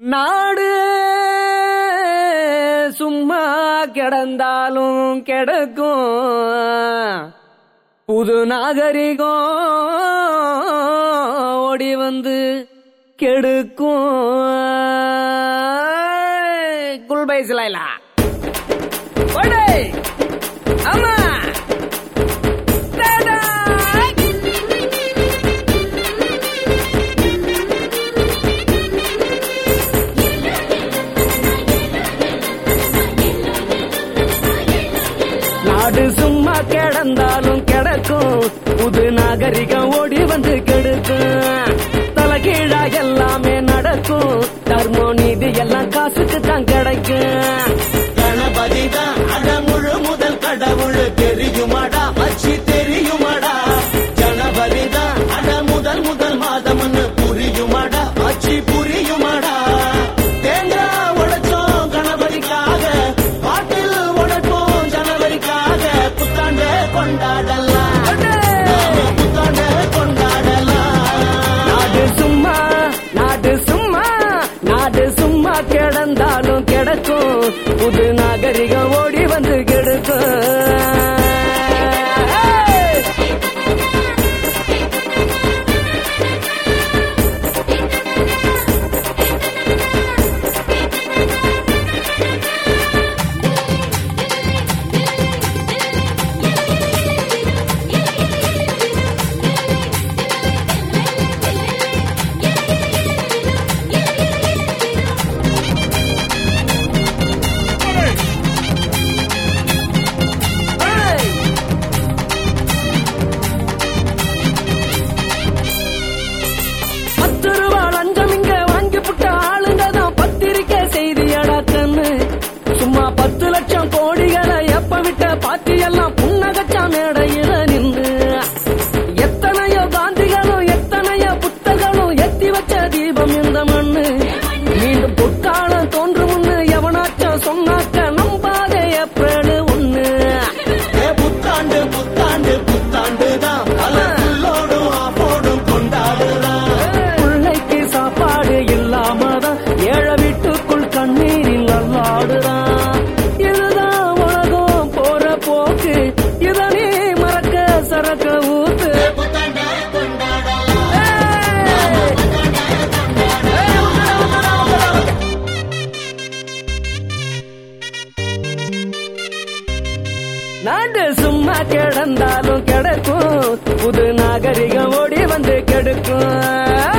நாடு சும்மா கிடந்தாலும் கிடக்கும் புது நாகரிகம் ஓடி வந்து கெடுக்கும் குல்பை சிலைலா ஓடே ஆமா டேடா. நாடு சும்மா கிடந்தாலும் கிடக்கும் புது நாகரிகம் ஓடி வந்து கெடுக்கும் தலைகீழா எல்லாமே நடக்கும் தர்மோ நீதி எல்லாம் காசுக்கு தான் கிடைக்கும் கணபதி தான் அடமுழு முதல் கடவுள் தெரியுமாடா அச்சி தெரியுமாடா ஜனவரி தான் அட முதல் முதல் மாதம்னு புரியுமாடா அச்சி புரியுமாடா தேங்காய் உடைச்சோம் கணபதிக்காக பாட்டில் உடைப்போம் ஜனவரிக்காக புத்தாண்டு கொண்டாடலாம் நாம புத்தாண்டு கொண்டாடலாம் நாடு சும்மா நாடு சும்மா நாடு சும்மா கிடந்தாலும் கிடக்கும் புது நாகரிகம் ஓடி வந்து கெடுக்கும் பத்து ரூபா லஞ்சம் இங்க வாங்கி புட்ட ஆளுங்க தான் பத்திரிக்கை செய்தி அடாக்கன்னு சும்மா பத்து லட்சம் கோடிகளை எப்ப விட்ட பாட்டி எல்லாம் புன்னகச்சா மேடையில நின்று எத்தனையோ காந்திகளும் எத்தனையோ புத்தகளும் எத்தி வச்ச தீபம் இந்த மண்ணு மீண்டும் பொற்காலம் தோன்று முன்னு எவனாச்சும் சொன்னாக்க நம்பாத ஏப்ரல் ஒண்ணு ஏ புத்தாண்டு புத்தாண்டு புத்தாண்டு தான் கலர்ஃபுல்லோடும் ஆஃபோடும் கொண்டாடுறான் பிள்ளைக்கு சாப்பாடு இல்லாமதான் ஏழை வீட்டுக்குள் கண்ணீரில் நல்லாடுறான் இதுதான் உலகம் போற போக்கு இதனே மறக்க சரக்க ஊத்து புத்தாண்டு கொண்டாடலாம் நாடு சும்மா கிடந்தாலும் கிடக்கும் புது நாகரிகம் ஓடி வந்து கெடுக்கும்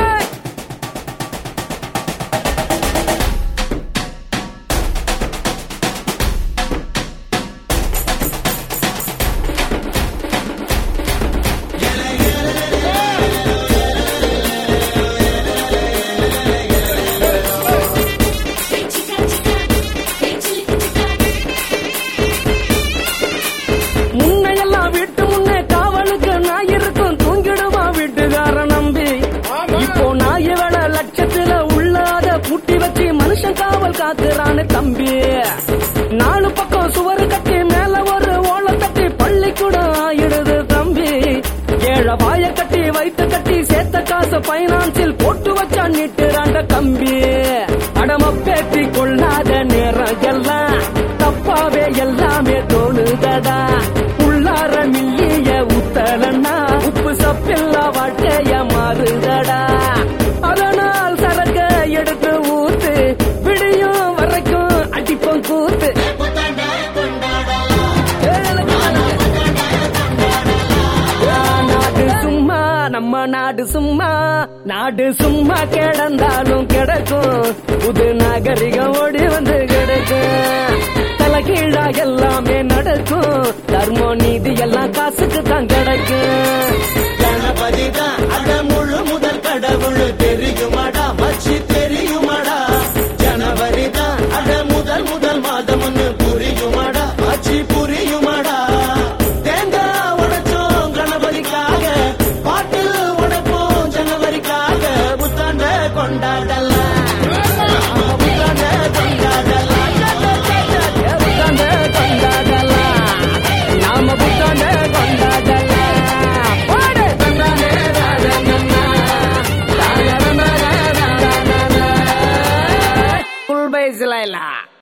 முன்னையெல்லாம் வீட்டு முன்னே காவலுக்கு நாய் இருக்கும் தூங்கிடுமா வீட்டுக்கார நம்பி இப்போ நாய் வேலை லட்சத்துல உள்ளாத பூட்டி வச்சு மனுஷன் காவல் காத்துறான்னு தம்பி நாலு பக்கம் சுவர் கட்டி மேல ஒரு ஓலை தட்டி பள்ளிக்கூடம் ஆயிடுது தம்பி ஏழை வாய கட்டி வைத்து கட்டி சேர்த்த காசு பைனான்சில் போட்டு வச்சா நீட்டுறாண்ட கம்பி அடம பேட்டி கொள்ளாத நேரம் எல்லாம் தப்பாவே எல்லாமே தோணுதடா உள்ளார மில்லிய ஊத்தலன்னா உப்பு சப்பில்லா வாழ்க்கைய மாறுதடா அதனால் சரக்க எடுத்து ஊத்து விடியும் வரைக்கும் அடிப்போம் கூத்து புத்தாண்டு கொண்டாடலாம் நாடு சும்மா நம்ம நாடு சும்மா நாடு சும்மா கிடந்தாலும் கிடக்கும் புது நாகரிகம் ஓடி வந்து கிடக்கும் தலைகீழா எல்லாமே நடக்கும் தர்மோ நீதி எல்லாம் காசுக்கு தான் கிடைக்கும் கணபதி தான் அடமுழு முதல் கடவுள் தெரியுமாடா மச்சி தெரியுமாடா ஜனவரி தான் அட முதல் முதல் மாதம்னு புரியுமாடா மச்சி புரியுமாடா தேங்காய் உடைச்சோம் கணபதிக்காக பாட்டில் உடைப்போம் ஜனவரிக்காக புத்தாண்ட கொண்டாடலாம் புத்தாண்ட கொண்டாடலாம் புத்தாண்ட கொண்டாடலாம் நாம புத்தாண்ட கொண்டாடலாம் ஜெய் சிலைலா